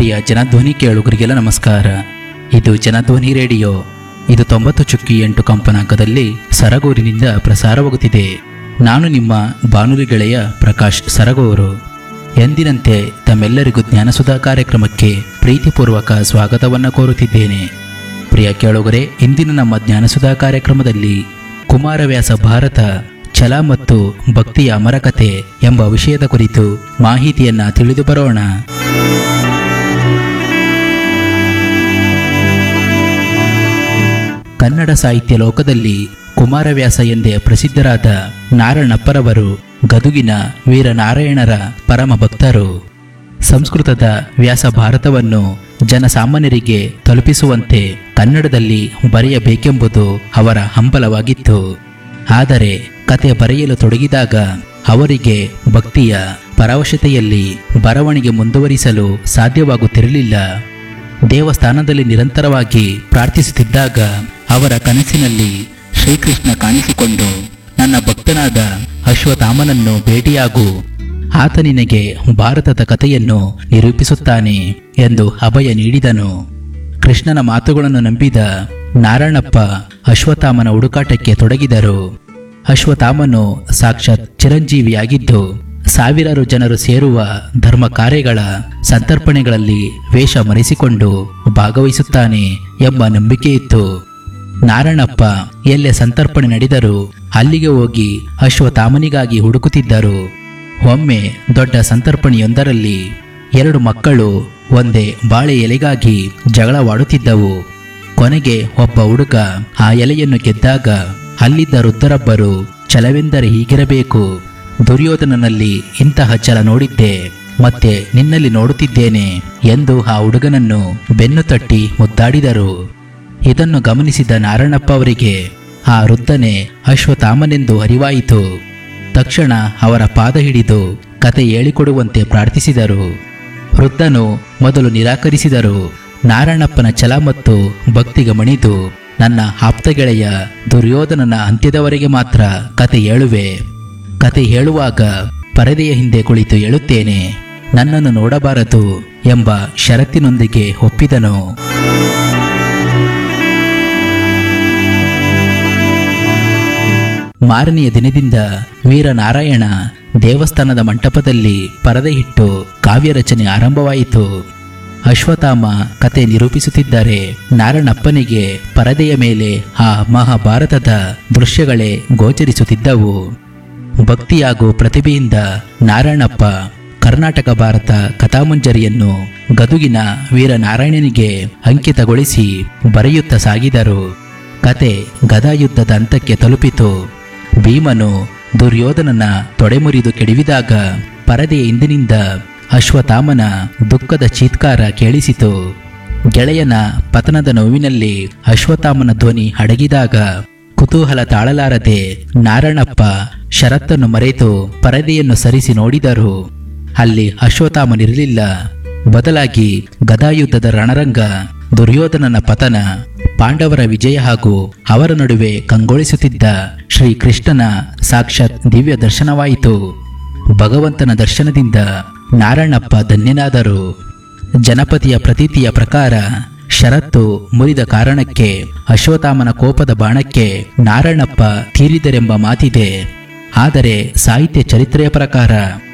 ಪ್ರಿಯ ಜನಧ್ವನಿ ಕೇಳುಗರಿಗೆಲ್ಲ ನಮಸ್ಕಾರ ಇದು ಜನಧ್ವನಿ ರೇಡಿಯೋ ಇದು ತೊಂಬತ್ತು ಚುಕ್ಕಿ ಎಂಟು ಕಂಪನಾಂಕದಲ್ಲಿ ಸರಗೂರಿನಿಂದ ಪ್ರಸಾರವಾಗುತ್ತಿದೆ ನಾನು ನಿಮ್ಮ ಬಾನುಲಿ ಗೆಳೆಯ ಪ್ರಕಾಶ್ ಸರಗೂರು ಎಂದಿನಂತೆ ತಮ್ಮೆಲ್ಲರಿಗೂ ಜ್ಞಾನಸುಧಾ ಕಾರ್ಯಕ್ರಮಕ್ಕೆ ಪ್ರೀತಿಪೂರ್ವಕ ಸ್ವಾಗತವನ್ನು ಕೋರುತ್ತಿದ್ದೇನೆ ಪ್ರಿಯ ಕೇಳುಗರೆ ಇಂದಿನ ನಮ್ಮ ಜ್ಞಾನಸುಧಾ ಕಾರ್ಯಕ್ರಮದಲ್ಲಿ ಕುಮಾರವ್ಯಾಸ ಭಾರತ ಛಲ ಮತ್ತು ಭಕ್ತಿಯ ಅಮರಕತೆ ಎಂಬ ವಿಷಯದ ಕುರಿತು ಮಾಹಿತಿಯನ್ನ ತಿಳಿದು ಬರೋಣ ಕನ್ನಡ ಸಾಹಿತ್ಯ ಲೋಕದಲ್ಲಿ ಕುಮಾರವ್ಯಾಸ ಎಂದೇ ಪ್ರಸಿದ್ಧರಾದ ನಾರಣಪ್ಪರವರು ಗದುಗಿನ ವೀರನಾರಾಯಣರ ಪರಮ ಭಕ್ತರು ಸಂಸ್ಕೃತದ ವ್ಯಾಸ ಭಾರತವನ್ನು ಜನಸಾಮಾನ್ಯರಿಗೆ ತಲುಪಿಸುವಂತೆ ಕನ್ನಡದಲ್ಲಿ ಬರೆಯಬೇಕೆಂಬುದು ಅವರ ಹಂಬಲವಾಗಿತ್ತು ಆದರೆ ಕತೆ ಬರೆಯಲು ತೊಡಗಿದಾಗ ಅವರಿಗೆ ಭಕ್ತಿಯ ಪರವಶತೆಯಲ್ಲಿ ಬರವಣಿಗೆ ಮುಂದುವರಿಸಲು ಸಾಧ್ಯವಾಗುತ್ತಿರಲಿಲ್ಲ ದೇವಸ್ಥಾನದಲ್ಲಿ ನಿರಂತರವಾಗಿ ಪ್ರಾರ್ಥಿಸುತ್ತಿದ್ದಾಗ ಅವರ ಕನಸಿನಲ್ಲಿ ಶ್ರೀಕೃಷ್ಣ ಕಾಣಿಸಿಕೊಂಡು ನನ್ನ ಭಕ್ತನಾದ ಅಶ್ವತ್ಥಾಮನನ್ನು ಭೇಟಿಯಾಗು ಆತ ನಿನಗೆ ಭಾರತದ ಕಥೆಯನ್ನು ನಿರೂಪಿಸುತ್ತಾನೆ ಎಂದು ಅಭಯ ನೀಡಿದನು ಕೃಷ್ಣನ ಮಾತುಗಳನ್ನು ನಂಬಿದ ನಾರಾಯಣಪ್ಪ ಅಶ್ವತ್ಥಾಮನ ಹುಡುಕಾಟಕ್ಕೆ ತೊಡಗಿದರು ಅಶ್ವತ್ಥಾಮನು ಸಾಕ್ಷಾತ್ ಚಿರಂಜೀವಿಯಾಗಿದ್ದು ಸಾವಿರಾರು ಜನರು ಸೇರುವ ಧರ್ಮ ಕಾರ್ಯಗಳ ಸಂತರ್ಪಣೆಗಳಲ್ಲಿ ವೇಷ ಮರೆಸಿಕೊಂಡು ಭಾಗವಹಿಸುತ್ತಾನೆ ಎಂಬ ನಂಬಿಕೆ ಇತ್ತು ನಾರಾಯಣಪ್ಪ ಎಲ್ಲೇ ಸಂತರ್ಪಣೆ ನಡೆದರೂ ಅಲ್ಲಿಗೆ ಹೋಗಿ ಅಶ್ವತ್ಥಾಮನಿಗಾಗಿ ಹುಡುಕುತ್ತಿದ್ದರು ಒಮ್ಮೆ ದೊಡ್ಡ ಸಂತರ್ಪಣೆಯೊಂದರಲ್ಲಿ ಎರಡು ಮಕ್ಕಳು ಒಂದೇ ಬಾಳೆ ಎಲೆಗಾಗಿ ಜಗಳವಾಡುತ್ತಿದ್ದವು ಕೊನೆಗೆ ಒಬ್ಬ ಹುಡುಗ ಆ ಎಲೆಯನ್ನು ಗೆದ್ದಾಗ ಅಲ್ಲಿದ್ದ ವೃದ್ಧರೊಬ್ಬರು ಛಲವೆಂದರೆ ಹೀಗಿರಬೇಕು ದುರ್ಯೋಧನನಲ್ಲಿ ಇಂತಹ ಛಲ ನೋಡಿದ್ದೆ ಮತ್ತೆ ನಿನ್ನಲ್ಲಿ ನೋಡುತ್ತಿದ್ದೇನೆ ಎಂದು ಆ ಹುಡುಗನನ್ನು ಬೆನ್ನು ತಟ್ಟಿ ಮುದ್ದಾಡಿದರು ಇದನ್ನು ಗಮನಿಸಿದ ನಾರಾಯಣಪ್ಪ ಅವರಿಗೆ ಆ ವೃದ್ಧನೇ ಅಶ್ವತ್ಥಾಮನೆಂದು ಅರಿವಾಯಿತು ತಕ್ಷಣ ಅವರ ಪಾದ ಹಿಡಿದು ಕತೆ ಹೇಳಿಕೊಡುವಂತೆ ಪ್ರಾರ್ಥಿಸಿದರು ವೃದ್ಧನು ಮೊದಲು ನಿರಾಕರಿಸಿದರು ನಾರಾಯಣಪ್ಪನ ಛಲ ಮತ್ತು ಭಕ್ತಿಗೆ ಮಣಿದು ನನ್ನ ಆಪ್ತ ಗೆಳೆಯ ದುರ್ಯೋಧನನ ಅಂತ್ಯದವರೆಗೆ ಮಾತ್ರ ಕತೆ ಹೇಳುವೆ ಕತೆ ಹೇಳುವಾಗ ಪರದೆಯ ಹಿಂದೆ ಕುಳಿತು ಹೇಳುತ್ತೇನೆ ನನ್ನನ್ನು ನೋಡಬಾರದು ಎಂಬ ಷರತ್ತಿನೊಂದಿಗೆ ಒಪ್ಪಿದನು ಮಾರನೆಯ ದಿನದಿಂದ ವೀರನಾರಾಯಣ ದೇವಸ್ಥಾನದ ಮಂಟಪದಲ್ಲಿ ಪರದೆ ಇಟ್ಟು ಕಾವ್ಯ ರಚನೆ ಆರಂಭವಾಯಿತು ಅಶ್ವತ್ಥಾಮ ಕತೆ ನಿರೂಪಿಸುತ್ತಿದ್ದರೆ ನಾರಾಯಣಪ್ಪನಿಗೆ ಪರದೆಯ ಮೇಲೆ ಆ ಮಹಾಭಾರತದ ದೃಶ್ಯಗಳೇ ಗೋಚರಿಸುತ್ತಿದ್ದವು ಭಕ್ತಿ ಹಾಗೂ ಪ್ರತಿಭೆಯಿಂದ ನಾರಾಯಣಪ್ಪ ಕರ್ನಾಟಕ ಭಾರತ ಕಥಾಮಂಜರಿಯನ್ನು ಗದುಗಿನ ವೀರನಾರಾಯಣನಿಗೆ ಅಂಕಿತಗೊಳಿಸಿ ಬರೆಯುತ್ತಾ ಸಾಗಿದರು ಕತೆ ಗದಾಯುದ್ಧದ ಹಂತಕ್ಕೆ ತಲುಪಿತು ಭೀಮನು ದುರ್ಯೋಧನನ ತೊಡೆಮುರಿದು ಕೆಡವಿದಾಗ ಪರದೆಯ ಹಿಂದಿನಿಂದ ಅಶ್ವತ್ಥಾಮನ ದುಃಖದ ಚೀತ್ಕಾರ ಕೇಳಿಸಿತು ಗೆಳೆಯನ ಪತನದ ನೋವಿನಲ್ಲಿ ಅಶ್ವತ್ಥಾಮನ ಧ್ವನಿ ಅಡಗಿದಾಗ ಕುತೂಹಲ ತಾಳಲಾರದೆ ನಾರಾಯಣಪ್ಪ ಷರತ್ತನ್ನು ಮರೆತು ಪರದೆಯನ್ನು ಸರಿಸಿ ನೋಡಿದರು ಅಲ್ಲಿ ಅಶ್ವತ್ಥಾಮನಿರಲಿಲ್ಲ ಬದಲಾಗಿ ಗದಾಯುದ್ಧದ ರಣರಂಗ ದುರ್ಯೋಧನನ ಪತನ ಪಾಂಡವರ ವಿಜಯ ಹಾಗೂ ಅವರ ನಡುವೆ ಕಂಗೊಳಿಸುತ್ತಿದ್ದ ಶ್ರೀಕೃಷ್ಣನ ಸಾಕ್ಷಾತ್ ದಿವ್ಯ ದರ್ಶನವಾಯಿತು ಭಗವಂತನ ದರ್ಶನದಿಂದ ನಾರಾಯಣಪ್ಪ ಧನ್ಯನಾದರು ಜನಪತಿಯ ಪ್ರತೀತಿಯ ಪ್ರಕಾರ ಷರತ್ತು ಮುರಿದ ಕಾರಣಕ್ಕೆ ಅಶ್ವತ್ಥಾಮನ ಕೋಪದ ಬಾಣಕ್ಕೆ ನಾರಾಯಣಪ್ಪ ತೀರಿದರೆಂಬ ಮಾತಿದೆ ಆದರೆ ಸಾಹಿತ್ಯ ಚರಿತ್ರೆಯ ಪ್ರಕಾರ